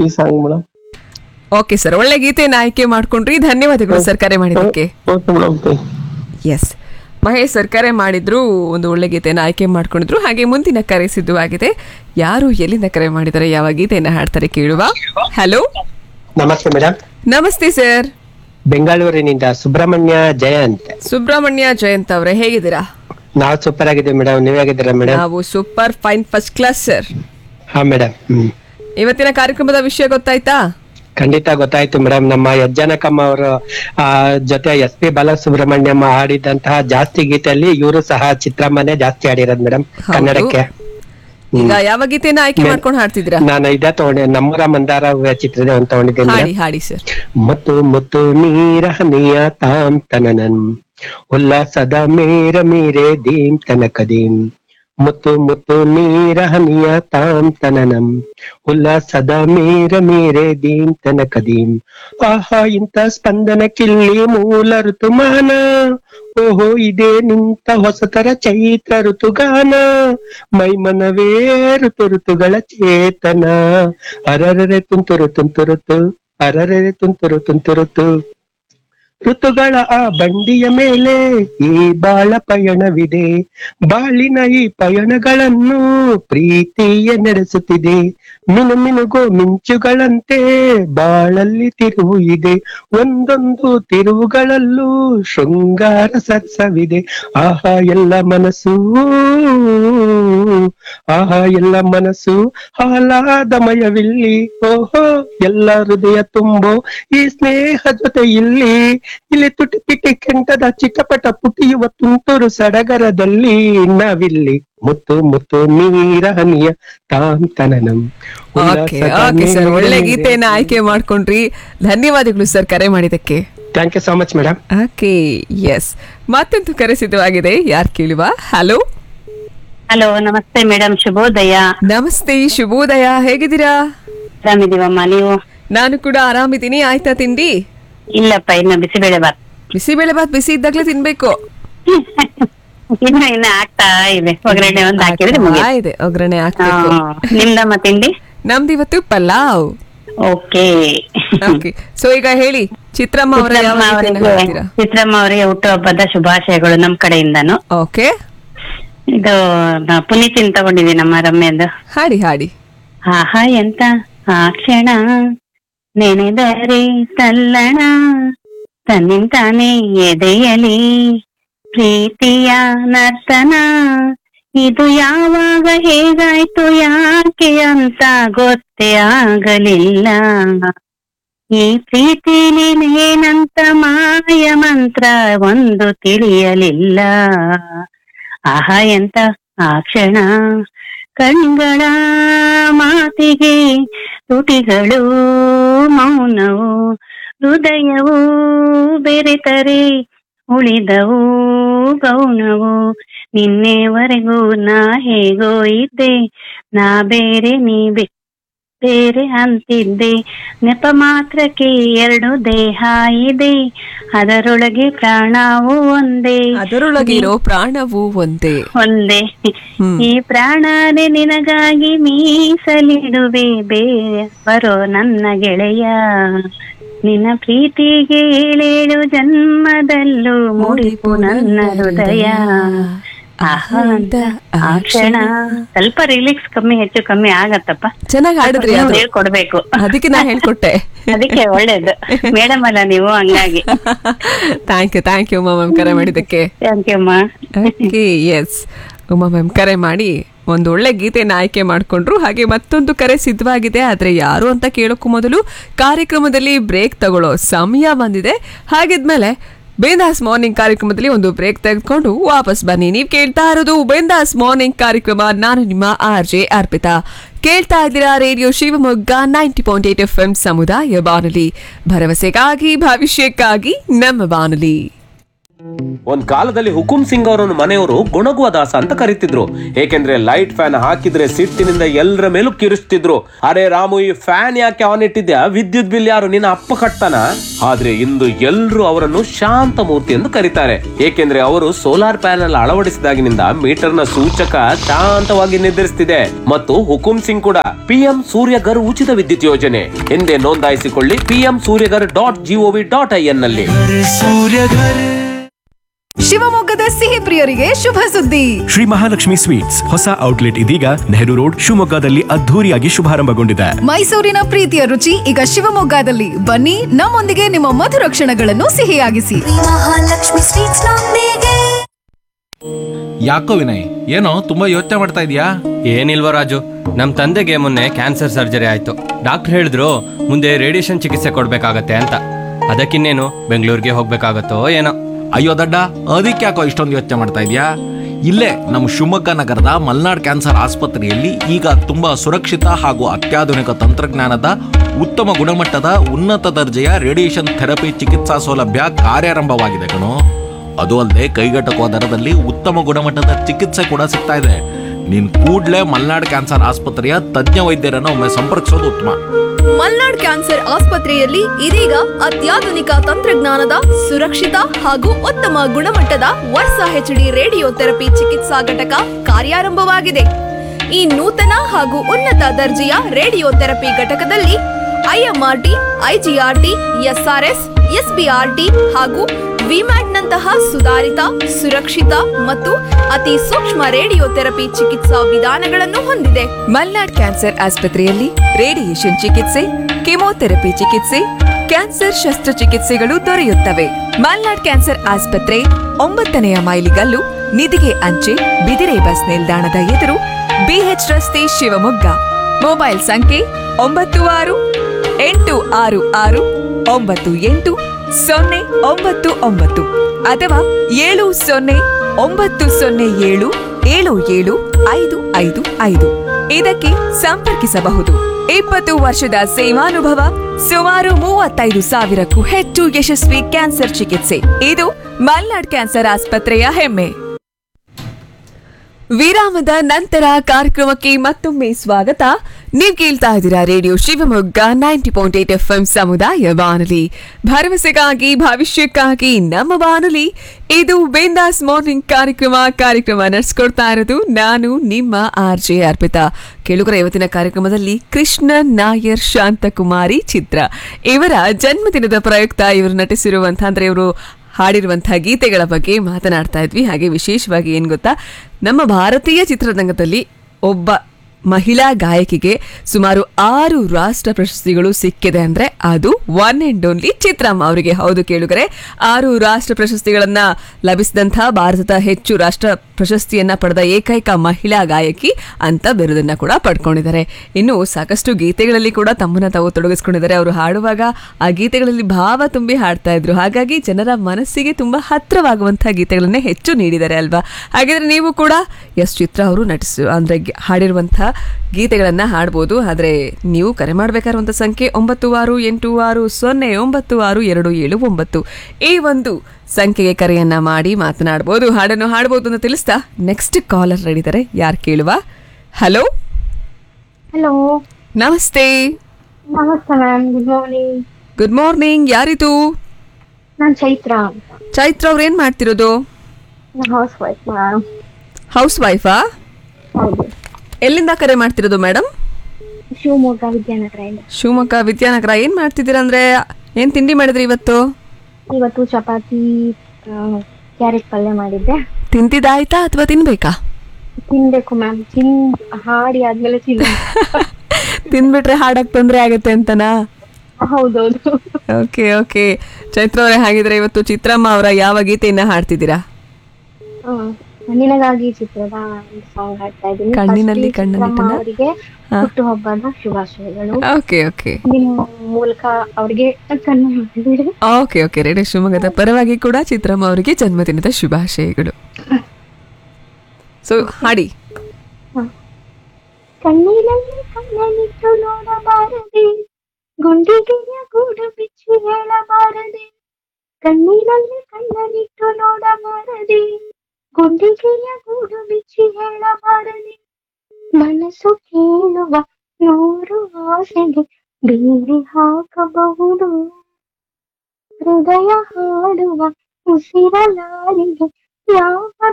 Song madam okay sir ಒಳ್ಳೆ ಗೀತೆಯನ್ನು ಆಯ್ಕೆ ಮಾಡ್ಕೊಂಡ್ರಿ ಧನ್ಯವಾದಗಳು ಸರ್ ಕರೆ ಮಾಡಿದ್ದಕ್ಕೆ okay madam yes Mahesh sir ಕರೆ ಮಾಡಿದ್ರು ಒಂದು ಒಳ್ಳೆ ಗೀತೆಯನ್ನು ಆಯ್ಕೆ ಮಾಡ್ಕೊಂಡಿದ್ರು ಹಾಗೆ ಮುಂದಿನ ಕರೆ ಸಿದ್ಧವಾಗಿದೆ ಯಾರು ಎಲ್ಲಿಂದ ಕರೆ ಮಾಡಿದ್ದಾರೆ ಯಾವ ಗೀತೆಯನ್ನು ಹಾಡ್ತಾರೆ ಕೇಳುವ ಹಲೋ ನಮಸ್ತೆ ಮೇಡಮ್ ನಮಸ್ತೆ ಸರ್ ಬೆಂಗಳೂರಿನಿಂದ ಸುಬ್ರಹ್ಮಣ್ಯ ಜಯಂತ್ ಸುಬ್ರಹ್ಮಣ್ಯ ಜಯಂತ್ ಅವರೇ ಹೇಗಿದ್ದೀರಾ ನಾವು ಸೂಪರ್ ಆಗಿದ್ದೀವಿ ಮೇಡಮ್ ನೀವ್ ಹೇಗಿದ್ದೀರಾ ಮೇಡಮ್ ನಾವು super fine first class sir ಹಾ ಮೇಡಮ್ ಹ್ಮ್ ಇವತ್ತಿನ ಕಾರ್ಯಕ್ರಮದ ವಿಷಯ ಗೊತ್ತಾಯ್ತಾ ಖಂಡಿತ ಗೊತ್ತಾಯ್ತು ಮೇಡಮ್ ನಮ್ಮ ಯಜ್ಜನಕಮ್ಮ ಅವರು ಆ ಜೊತೆ ಎಸ್ ಪಿ ಬಾಲಸುಬ್ರಹ್ಮಣ್ಯಂ ಹಾಡಿದಂತಹ ಜಾಸ್ತಿ ಗೀತೆಯಲ್ಲಿ ಇವರು ಸಹ ಚಿತ್ರಮ್ಮನೇ ಜಾಸ್ತಿ ಹಾಡಿರೋದು ಮೇಡಮ್ ಹೌದು. ಕನ್ನಡಕ್ಕೆ ಈಗ ಯಾವ ಗೀತೆಯನ್ನು ಆಯ್ಕೆ ಮಾಡ್ಕೊಂಡು ಹಾಡ್ತಿದ್ದೀರಾ ನಾನು ಇದ ತಗೊಂಡೆ ನಮ್ಮೂರ ಮಂದಾರ ಹೂವೆ ಚಿತ್ರದ ಒಂದು ತಗೊಂಡಿದ್ದೇನೆ ಹಾಡಿ ಹಾಡಿ ಸರ್ ಮತ್ತು ಮುತ್ತು ನೀರ ಹನಿಯ ತಾಂ ತನನನ್ ಉಲ್ಲಾಸದ ಮೇರ ಮೀರೆ ದೀಂ ತನಕದೀಂ ಮುತ್ತು ಮುತ್ತು ನೀರ ಹನಿಯ ತಾಂ ತನನಂ ಉಲ್ಲಾಸದ ಮೇರ ಮೇರೆ ದೀಂ ತನಕದೀಂ ಆಹಾ ಇಂಥ ಸ್ಪಂದನ ಕಿಲ್ಲಿ ಮೂಲ ಋತುಮಾನ ಓಹೋ ಇದೇ ನಿಂತ ಹೊಸತರ ಚೈತ್ರ ಋತುಗಾನ ಮೈಮನವೇ ಋತು ಋತುಗಳ ಚೇತನ ಅರರರೆ ತುಂತುರು ತುಂತುರುತು ಅರರರೆ ತುಂತುರು ತುಂತುರುತು ಋತುಗಳ ಆ ಬಂಡಿಯ ಮೇಲೆ ಈ ಬಾಳ ಪಯಣವಿದೆ ಬಾಳಿನ ಈ ಪಯಣಗಳನ್ನು ಪ್ರೀತಿಯ ನಡೆಸುತ್ತಿದೆ ಮಿನು ಮಿನುಗೋ ಮಿಂಚುಗಳಂತೆ ಬಾಳಲ್ಲಿ ತಿರುವು ಇದೆ ಒಂದೊಂದು ತಿರುವುಗಳಲ್ಲೂ ಶೃಂಗಾರ ಸರ್ಸವಿದೆ ಆಹಾ ಎಲ್ಲ ಮನಸ್ಸು ಆಹಾ ಎಲ್ಲ ಮನಸ್ಸು ಹಾಲಾದ ಮಯವಿಲ್ಲಿ ಓಹೋ ಎಲ್ಲ ಹೃದಯ ತುಂಬೋ ಈ ಸ್ನೇಹ ಜೊತೆ ಇಲ್ಲಿ ಇಲ್ಲಿ ತುಟಿ ಪಿಟಿ ಕೆಂಟದ ಚಿಟಪಟ ಪುಟಿಯುವ ತುಂತುರು ಸಡಗರದಲ್ಲಿ ನಾವಿಲ್ಲಿ ಮುತ್ತು ಮುತ್ತು ನೀರ ಹನಿಯ ತಾಂ ತನನಂ ಓಕೆ ಓಕೆ ಸರ್ ಒಳ್ಳೆ ಗೀತೆಯನ್ನ ಆಯ್ಕೆ ಮಾಡ್ಕೊಂಡ್ರಿ ಧನ್ಯವಾದಗಳು ಸರ್ ಕರೆ ಮಾಡಿದಕ್ಕೆ thank you so much madam okay yes ಮತ್ತೊಂದು ಕರೆ ಸಿದ್ಧವಾಗಿದೆ ಯಾರು ಕೇಳುವ ಹಲೋ ಹಲೋ ನಮಸ್ತೆ ಮೇಡಮ್ ಶುಭೋದಯ ನಮಸ್ತೆ ಶುಭೋದಯ ಹೇಗಿದ್ದೀರಾ ಆರಾಮಿದೀವಮ್ಮ ನೀವು ನಾನು ಕೂಡ ಆರಾಮಿದ್ದೀನಿ ಆಯ್ತಾ ತಿಂಡಿ ಇಲ್ಲಪ್ಪ ಇನ್ನು ಬಿಸಿಬೇಳೆ ಬಾತ್ ಬಿಸಿಬೇಳೆ ಬಾತ್ ಬಿಸಿ ಇದ್ದಾಗ್ಲೇ ತಿನ್ಬೇಕು ಇನ್ನು ಇನ್ನ ಆಗ್ತಾ ಇದೆ ಒಗ್ಗರಣೆ ಒಂದು ಹಾಕಿದ್ರೆ ಮುಗಿತು. ಆ, ಇದೆ ಒಗ್ಗರಣೆ ಹಾಕ್ಬೇಕು ಹಾ, ನಿಮ್ದಮ್ಮ ತಿಂಡಿ ನಮ್ದು ಇವತ್ತು ಪಲಾವ್ ಓಕೆ ಓಕೆ ಸೊ ಈಗ ಹೇಳಿ ಚಿತ್ರಮ್ಮ ಅವರ ಯಾವ ಚಿತ್ರಮ್ಮ ಗೀತೆಯನ್ನ ಅವರಿಗೆ ಹಾಡ್ತೀರಾ ಚಿತ್ರಮ್ಮ ಅವರಿಗೆ ಹುಟ್ಟುಹಬ್ಬದ ಶುಭಾಶಯಗಳು ನಮ್ ಕಡೆಯಿಂದನು ಓಕೆ ಇದು ನ- ಪುನೀತಿನ್ ತಗೊಂಡಿದ್ದೀನಮ್ಮ ರಮ್ಯಂದು ಹಾಡಿ ಹಾಡಿ ಆಹಾ ಎಂತ ಆ ಕ್ಷಣ ನೆನೆದರೆ ತಲ್ಲಣ ತನ್ನಿಂತಾನೆ ಎದೆಯಲಿ ಪ್ರೀತಿಯ ನರ್ತನ ಇದು ಯಾವಾಗ ಹೇಗಾಯ್ತು ಯಾಕೆ ಅಂತ ಗೊತ್ತೇ ಆಗಲಿಲ್ಲ ಈ ಪ್ರೀತಿಲಿ ಏನಂತ ಮಾಯ ಮಂತ್ರ ಒಂದು ತಿಳಿಯಲಿಲ್ಲ ಆಹಾ ಎಂತ ಆ ಕ್ಷಣ ಕಣ್ಗಳ ಮಾತಿಗೆ ತುಟಿಗಳು ಮೌನವು ಹೃದಯವು ಬೆರೆತರೆ ಉಳಿದವು ಗೌಣವು ನಿನ್ನೆವರೆಗೂ ನಾ ಹೇಗೋ ಇದ್ದೆ ನಾ ಬೇರೆ ನೀ ಬೆ- ಬೇರೆ ಅಂತಿದ್ದೆ ನೆಪ ಮಾತ್ರಕ್ಕೆ ಎರಡು ದೇಹ ಇದೆ ಅದರೊಳಗೆ ಪ್ರಾಣವು ಒಂದೇ ಅದರೊಳಗಿರೋ ಪ್ರಾಣವು ಒಂದೇ ಒಂದೇ ಹ್ಮ್. ಈ ಪ್ರಾಣನೇ ನಿನಗಾಗಿ ಮೀಸಲಿಡುವೆ ಬೇರೆ ಬರೋ ನನ್ನ ಗೆಳೆಯ ನಿನ್ನ ಪ್ರೀತಿಗೆ ಏಳೇಳು ಜನ್ಮದಲ್ಲೂ ಮುಡಿಪು ನನ್ನ ಹೃದಯ ಆಹಾ ಅಂತ ಆ ಕ್ಷಣ ಸ್ವಲ್ಪ ರಿಲೀಕ್ಸ್ ಕಮ್ಮಿ ಹೆಚ್ಚು ಕಮ್ಮಿ ಆಗತ್ತಪ್ಪ ಚೆನ್ನಾಗಿ ಹಾಡಿದ್ರಿ ನೀವು ಅದು ಹೇಳ್ಕೊಡ್ಬೇಕು ಅದಕ್ಕೆ ನಾ ಹೇಳ್ಕೊಟ್ಟೆ ಅದಕ್ಕೆ ಒಳ್ಳೇದು ಮೇಡಮ್ ಅಲ್ಲ ನೀವು ಹಂಗಾಗಿ thank you thank you Uma ma'am ಕರೆ ಮಾಡಿದ್ದಕ್ಕೆ ಥ್ಯಾಂಕ್ ಯು ಅಮ್ಮ ಓಕೆ ಎಸ್ ಉಮಾ ಮ್ಯಾಮ್ ಕರೆ ಮಾಡಿ ಒಂದು ಒಳ್ಳೆ ಗೀತೆಯನ್ನು ಆಯ್ಕೆ ಮಾಡಿಕೊಂಡ್ರು ಹಾಗೆ ಮತ್ತೊಂದು ಕರೆ ಸಿದ್ಧವಾಗಿದೆ ಆದರೆ ಯಾರು ಅಂತ ಕೇಳೋಕ್ಕೂ ಮೊದಲು ಕಾರ್ಯಕ್ರಮದಲ್ಲಿ ಬ್ರೇಕ್ ತಗೊಳ್ಳೋ ಸಮಯ ಬಂದಿದೆ ಹಾಗಿದ್ಮೇಲೆ ಬೇಂದಾಸ್ ಮಾರ್ನಿಂಗ್ ಕಾರ್ಯಕ್ರಮದಲ್ಲಿ ಒಂದು ಬ್ರೇಕ್ ತೆಗೆದುಕೊಂಡು ವಾಪಸ್ ಬನ್ನಿ ನೀವು ಕೇಳ್ತಾ ಇರೋದು ಬೇಂದಾಸ್ ಮಾರ್ನಿಂಗ್ ಕಾರ್ಯಕ್ರಮ ನಾನು ನಿಮ್ಮ ಆರ್ ಜೆ ಅರ್ಪಿತಾ ಕೇಳ್ತಾ ಇದ್ದೀರಾ radio Shivamogga ninety point eight F M ಸಮುದಾಯ ಬಾನುಲಿ ಭರವಸೆಗಾಗಿ ಭವಿಷ್ಯಕ್ಕಾಗಿ ನಮ್ಮ ಬಾನುಲಿ ಒಂದ್ ಕಾಲದಲ್ಲಿ ಹುಕುಂ ಸಿಂಗ್ ಅವರನ್ನು ಮನೆಯವರು ಗುಣಗುವ ದಾಸ ಅಂತ ಕರೀತಿದ್ರು ಏಕೆಂದ್ರೆ ಲೈಟ್ ಫ್ಯಾನ್ ಹಾಕಿದ್ರೆ ಸಿಟ್ಟಿನಿಂದ ಎಲ್ಲರ ಮೇಲೂ ಕಿರಿಸ್ತಿದ್ರು ಅರೆ ರಾಮು ಈ ಫ್ಯಾನ್ ಯಾಕೆ ಆನ್ ಇಟ್ಟಿದ್ಯಾ ವಿದ್ಯುತ್ ಬಿಲ್ ಯಾರು ನಿನ್ನ ಅಪ್ಪ ಕಟ್ತಾನ ಆದ್ರೆ ಇಂದು ಎಲ್ರು ಅವರನ್ನು ಶಾಂತ ಮೂರ್ತಿ ಎಂದು ಕರೀತಾರೆ ಏಕೆಂದ್ರೆ ಅವರು ಸೋಲಾರ್ ಪ್ಯಾನೆಲ್ ಅಳವಡಿಸಿದಾಗಿನಿಂದ ಮೀಟರ್ನ ಸೂಚಕ ಶಾಂತವಾಗಿ ನಿರ್ಧರಿಸುತ್ತಿದೆ ಮತ್ತು ಹುಕುಂ ಸಿಂಗ್ ಕೂಡ ಪಿಎಂ ಸೂರ್ಯಗರ್ ಉಚಿತ ವಿದ್ಯುತ್ ಯೋಜನೆ ಎಂದೇ ನೋಂದಾಯಿಸಿಕೊಳ್ಳಿ PM Suryaghar dot GOV dot I N ನಲ್ಲಿ ಶಿವಮೊಗ್ಗದ ಸಿಹಿ ಪ್ರಿಯರಿಗೆ ಶುಭ ಸುದ್ದಿ ಶ್ರೀ ಮಹಾಲಕ್ಷ್ಮಿ ಸ್ವೀಟ್ಸ್ ಹೊಸ ಔಟ್ಲೆಟ್ ಇದೀಗ ನೆಹರು ರೋಡ್ ಶಿವಮೊಗ್ಗದಲ್ಲಿ ಅದ್ಧೂರಿಯಾಗಿ ಶುಭಾರಂಭಗೊಂಡಿದೆ ಮೈಸೂರಿನ ಪ್ರೀತಿಯ ರುಚಿ ಈಗ ಶಿವಮೊಗ್ಗದಲ್ಲಿ ಬನ್ನಿ ನಮ್ಮೊಂದಿಗೆ ನಿಮ್ಮ ಮಧುರ ಕ್ಷಣಗಳನ್ನು ಸಿಹಿಯಾಗಿಸಿ ಮಹಾಲಕ್ಷ್ಮಿ ಸ್ವೀಟ್ಸ್ ನೊಂದಿಗೆ ಯಾಕೋ ವಿನಯ್ ಏನೋ ತುಂಬಾ ಯೋಚನೆ ಮಾಡ್ತಾ ಇದೀಯಾ ಏನಿಲ್ವ ರಾಜು ನಮ್ಮ ತಂದೆಗೆ ಮೊನ್ನೆ ಕ್ಯಾನ್ಸರ್ ಸರ್ಜರಿ ಆಯ್ತು ಡಾಕ್ಟರ್ ಹೇಳಿದ್ರು ಮುಂದೆ ರೇಡಿಯೇಷನ್ ಚಿಕಿತ್ಸೆ ಕೊಡ್ಬೇಕಾಗತ್ತೆ ಅಂತ ಅದಕ್ಕಿನ್ನೇನು ಬೆಂಗಳೂರಿಗೆ ಹೋಗ್ಬೇಕಾಗತ್ತೋ ಏನೋ ಅಯ್ಯೋ ದಡ್ಡ ಅದಕ್ಕೆ ಯಾಕೋ ಇಷ್ಟೊಂದು ಯೋಚನೆ ಮಾಡ್ತಾ ಇದೀಯಾ ಇಲ್ಲೇ ನಮ್ಮ ಶಿವಮೊಗ್ಗ ನಗರದ ಮಲ್ನಾಡ್ ಕ್ಯಾನ್ಸರ್ ಆಸ್ಪತ್ರೆಯಲ್ಲಿ ಈಗ ತುಂಬಾ ಸುರಕ್ಷಿತ ಹಾಗೂ ಅತ್ಯಾಧುನಿಕ ತಂತ್ರಜ್ಞಾನದ ಉತ್ತಮ ಗುಣಮಟ್ಟದ ಉನ್ನತ ದರ್ಜೆಯ ರೇಡಿಯೇಷನ್ ಥೆರಪಿ ಚಿಕಿತ್ಸಾ ಸೌಲಭ್ಯ ಕಾರ್ಯಾರಂಭವಾಗಿದೆ ಕಣೋ ಅದು ಅಲ್ಲದೆ ಕೈಗೆಟಕುವ ದರದಲ್ಲಿ ಉತ್ತಮ ಗುಣಮಟ್ಟದ ಚಿಕಿತ್ಸೆ ಕೂಡ ಸಿಗ್ತಾ ಇದೆ ನೀನ್ ಕೂಡ್ಲೇ ಮಲ್ನಾಡ್ ಕ್ಯಾನ್ಸರ್ ಆಸ್ಪತ್ರೆಯ ತಜ್ಞ ವೈದ್ಯರನ್ನು ಒಮ್ಮೆ ಸಂಪರ್ಕಿಸೋದು ಉತ್ತಮ ಮಲ್ನಾಡ್ ಕ್ಯಾನ್ಸರ್ ಆಸ್ಪತ್ರೆಯಲ್ಲಿ ಇದೀಗ ಅತ್ಯಾಧುನಿಕ ತಂತ್ರಜ್ಞಾನದ ಸುರಕ್ಷಿತ ಹಾಗೂ ಉತ್ತಮ ಗುಣಮಟ್ಟದ ವರ್ಷ ಹೆಚ್ಡಿ ರೇಡಿಯೋ ಥೆರಪಿ ಚಿಕಿತ್ಸಾ ಘಟಕ ಕಾರ್ಯಾರಂಭವಾಗಿದೆ ಈ ನೂತನ ಹಾಗೂ ಉನ್ನತ ದರ್ಜೆಯ ರೇಡಿಯೋ ಥೆರಪಿ ಘಟಕದಲ್ಲಿ ಐಎಂಆರ್ಟಿ ಐಜಿಆರ್ಟಿ ಎಸ್ಆರ್ಎಸ್ ಎಸ್ಬಿಆರ್ಟಿ ಹಾಗೂ ವಿಮ್ಯಾಟ್ನಂತಹ ಸುಧಾರಿತ ಸುರಕ್ಷಿತ ಮತ್ತು ಅತಿ ಸೂಕ್ಷ್ಮ ರೇಡಿಯೋ ಥೆರಪಿ ಚಿಕಿತ್ಸಾ ವಿಧಾನಗಳನ್ನು ಹೊಂದಿದೆ ಮಲ್ನಾಡ್ ಕ್ಯಾನ್ಸರ್ ಆಸ್ಪತ್ರೆಯಲ್ಲಿ ರೇಡಿಯೇಷನ್ ಚಿಕಿತ್ಸೆ ಕೆಮೊಥೆರಪಿ ಚಿಕಿತ್ಸೆ ಕ್ಯಾನ್ಸರ್ ಶಸ್ತ್ರಚಿಕಿತ್ಸೆಗಳು ದೊರೆಯುತ್ತವೆ ಮಲ್ನಾಡ್ ಕ್ಯಾನ್ಸರ್ ಆಸ್ಪತ್ರೆ ಒಂಬತ್ತನೆಯ ಮೈಲಿಗಲ್ಲು ನಿಧಿಗೆ ಅಂಚೆ ಬಿದಿರೆ ಬಸ್ ನಿಲ್ದಾಣದ ಎದುರು ಬಿಎಚ್ ರಸ್ತೆ ಶಿವಮೊಗ್ಗ ಮೊಬೈಲ್ ಸಂಖ್ಯೆ ಒಂಬತ್ತು ಆರು ಎಂಟು ಆರು ಆರು ಒಂಬತ್ತು ಎಂಟು ಸೊನ್ನೆ ಒಂಬತ್ತು ಒಂಬತ್ತು ಅಥವಾ ಏಳು ಸೊನ್ನೆ ಒಂಬತ್ತು ಸೊನ್ನೆ ಏಳು ಏಳು ಏಳು ಐದು ಐದು ಐದು ಇದಕ್ಕೆ ಸಂಪರ್ಕಿಸಬಹುದು ಇಪ್ಪತ್ತು ವರ್ಷದ ಸೇವಾನುಭವ ಸುಮಾರು ಮೂವತ್ತೈದು ಸಾವಿರಕ್ಕೂ ಹೆಚ್ಚು ಯಶಸ್ವಿ ಕ್ಯಾನ್ಸರ್ ಚಿಕಿತ್ಸೆ ಇದು ಮಲ್ನಾಡ್ ಕ್ಯಾನ್ಸರ್ ಆಸ್ಪತ್ರೆಯ ಹೆಮ್ಮೆ ವಿರಾಮದ ನಂತರ ಕಾರ್ಯಕ್ರಮಕ್ಕೆ ಮತ್ತೊಮ್ಮೆ ಸ್ವಾಗತ ನೀವು ಕೇಳ್ತಾ ಇದ್ದೀರಾ radio Shivamogga ninety point eight F M ಸಮುದಾಯ ಬಾನುಲಿ ಭರವಸೆಗಾಗಿ ಭವಿಷ್ಯಕ್ಕಾಗಿ ನಮ್ಮ ಬಾನುಲಿ ಇದು ಬೇಂದಾಸ್ ಮಾರ್ನಿಂಗ್ ಕಾರ್ಯಕ್ರಮ ಕಾರ್ಯಕ್ರಮ ನಡೆಸ್ಕೊಡ್ತಾ ಇರೋದು ನಾನು ನಿಮ್ಮ ಆರ್ ಜೆ ಅರ್ಪಿತಾ ಕೇಳುಗರ ಇವತ್ತಿನ ಕಾರ್ಯಕ್ರಮದಲ್ಲಿ ಕೃಷ್ಣ ನಾಯರ್ ಶಾಂತಕುಮಾರಿ ಚಿತ್ರ ಇವರ ಜನ್ಮದಿನದ ಪ್ರಯುಕ್ತ ಇವರು ನಟಿಸಿರುವಂತಹ ಅಂದ್ರೆ ಇವರು ಹಾಡಿರುವಂತಹ ಗೀತೆಗಳ ಬಗ್ಗೆ ಮಾತನಾಡ್ತಾ ಇದ್ವಿ ಹಾಗೆ ವಿಶೇಷವಾಗಿ ಏನ್ ಗೊತ್ತಾ ನಮ್ಮ ಭಾರತೀಯ ಚಿತ್ರರಂಗದಲ್ಲಿ ಒಬ್ಬ ಮಹಿಳಾ ಗಾಯಕಿಗೆ ಸುಮಾರು ಆರು ರಾಷ್ಟ್ರ ಪ್ರಶಸ್ತಿಗಳು ಸಿಕ್ಕಿದೆ ಅಂದ್ರೆ ಅದು ಒನ್ ಅಂಡ್ ಓನ್ಲಿ ಚಿತ್ರಮ್ಮ ಅವರಿಗೆ ಹೌದು ಕೇಳುಗರೆ ಆರು ರಾಷ್ಟ್ರ ಪ್ರಶಸ್ತಿಗಳನ್ನ ಲಭಿಸಿದಂತಹ ಭಾರತದ ಹೆಚ್ಚು ರಾಷ್ಟ್ರ ಪ್ರಶಸ್ತಿಯನ್ನ ಪಡೆದ ಏಕೈಕ ಮಹಿಳಾ ಗಾಯಕಿ ಅಂತ ಬಿರುದನ್ನ ಕೂಡ ಪಡ್ಕೊಂಡಿದ್ದಾರೆ ಇನ್ನು ಸಾಕಷ್ಟು ಗೀತೆಗಳಲ್ಲಿ ಕೂಡ ತಮ್ಮನ್ನ ತಾವು ತೊಡಗಿಸ್ಕೊಂಡಿದ್ದಾರೆ ಅವರು ಹಾಡುವಾಗ ಆ ಗೀತೆಗಳಲ್ಲಿ ಭಾವ ತುಂಬಿ ಹಾಡ್ತಾ ಇದ್ರು ಹಾಗಾಗಿ ಜನರ ಮನಸ್ಸಿಗೆ ತುಂಬಾ ಹತ್ರವಾಗುವಂತಹ ಗೀತೆಗಳನ್ನೇ ಹೆಚ್ಚು ನೀಡಿದ್ದಾರೆ ಅಲ್ವಾ ಹಾಗಿದ್ರೆ ನೀವು ಕೂಡ ಎಸ್ ಚಿತ್ರ ಅವರು ನಟಿಸ ಅಂದ್ರೆ ಗಿ- ಹಾಡಿರುವಂತಹ ಗೀತೆಗಳನ್ನ ಹಾಡ್ಬೋದು ಆದ್ರೆ ನೀವು ಕರೆ ಮಾಡಬೇಕಾಗಿರುವಂಥ ಸಂಖ್ಯೆ ಒಂಬತ್ತು ಆರು ಎಂಟು ಆರು ಸೊನ್ನೆ ಒಂಬತ್ತು ಆರು ಎರಡು ಏಳು ಒಂಬತ್ತು ಈ ಒಂದು ಸಂಖ್ಯೆಗೆ ಕರೆಯನ್ನ ಮಾಡಿ ಮಾತನಾಡ್ಬೋದು ಹಾಡನ್ನು ಹಾಡ್ಬೋದು ಅಂತ ತಿಳಿಸ್ತಾ ನೆಕ್ಸ್ಟ್ ಕಾಲರ್ ರೆಡಿದ್ದಾರೆ ಯಾರು ಕೇಳುವ ಹಲೋ ಹಲೋ ನಮಸ್ತೆ ನಮಸ್ತೆ ma'am good morning good morning ಯಾರಿದು ನಾನ್ ಚೈತ್ರ ಚೈತ್ರ ಅವ್ರು ಏನ್ ಮಾಡ್ತಿರೋದು ಹೌಸ್ ವೈಫ್ ಮ್ಯಾಮ್ ಹೌಸ್ ವೈಫಾ ಹೌದು ಎಲ್ಲಿಂದ ಕರೆ ಮಾಡ್ತಿರೋದು ಮೇಡಮ್ ಶಿವಮೊಗ್ಗ ವಿದ್ಯಾನಗರದಿಂದ ಶಿವಮೊಗ್ಗ ವಿದ್ಯಾನಗರ ಏನ್ ಮಾಡ್ತಿದ್ದೀರಾ ಅಂದ್ರೆ ಏನ್ ತಿಂಡಿ ಮಾಡಿದ್ರಿ ಇವತ್ತು ಇವತ್ತು ಚಪಾತಿ ಕ್ಯಾರೆಟ್ ಪಲ್ಯ ಮಾಡಿದ್ದೆ ತಿಂತಿದ್ದಾಯ್ತಾ ಅಥವಾ ತಿನ್ಬೇಕಾ ತಿನ್ಬೇಕು ಮ್ಯಾಮ್ ತಿನ್ ಹಾಡಿ ಆದ್ಮೇಲೆ ತಿನ್ ತಿನ್ಬಿಟ್ರೆ ಹಾಡಕ್ ತೊಂದ್ರೆ ಆಗತ್ತೆ ಅಂತನಾ ಹೌದೌದು ಓಕೆ ಓಕೆ ಚೈತ್ರ ಅವರೇ ಹಾಗಿದ್ರೆ ಇವತ್ತು ಚಿತ್ರಮ್ಮ ಅವರ ಯಾವ ಗೀತೆಯನ್ನ ಹಾಡ್ತಿದ್ದೀರಾ ಹ್ಮ್. ನಿನಗಾಗಿ ಚಿತ್ರದ ಸಾಂಗ್ ಹಾಡ್ತಾ ಇದ್ದೀನಿ ಕಣ್ಣಿನಲ್ಲಿ First ಕಣ್ಣನ್ನಿಟ್ಟನ? ಚಿತ್ರಮ್ಮ ಅವರಿಗೆ ಹಾ. ಹುಟ್ಟುಹಬ್ಬದ ಶುಭಾಶಯಗಳು ಓಕೆ ಓಕೆ ನಿಮ್ಮ ಮೂಲಕ ಅವರಿಗೆ ಕಣ್ಣು ಮಾಡಿದ್ದೀರಿ ಓಕೆ ಓಕೆ ರೇಡಿಯೋ ಶಿವಮೊಗ್ಗದ ಪರವಾಗಿ ಕೂಡ ಚಿತ್ರಮ್ಮ ಅವರಿಗೆ ಜನ್ಮದಿನದ ಶುಭಾಶಯಗಳು ಸೊ ಹಾಡಿ ಕಣ್ಣಿನಲ್ಲಿ ಕಣ್ಣನಿಟ್ಟು ನೋಡಬಾರದೆ ಗುಂಡಿಗೆಯ ಗೂಡು ಬಿಚ್ಚಿ ಹೇಳಬಾರದೆ ಕಣ್ಣಿನಲ್ಲಿ ಕಣ್ಣನಿಟ್ಟು ನೋಡಬಾರದೆ ಗುಂಡಿಗೆಯ ಗೂಡು ಬಿಚ್ಚಿ ಹೇಳಬಾರದೆ ಮನಸ್ಸು ಕೇಳುವ ನೂರು ಆಸೆಗೆ ಬೇರೆ ಹಾಕಬಹುದು ಹೃದಯ ಹಾಡುವ ಉಸಿರಲಾರಿಗೆ ಯಾವ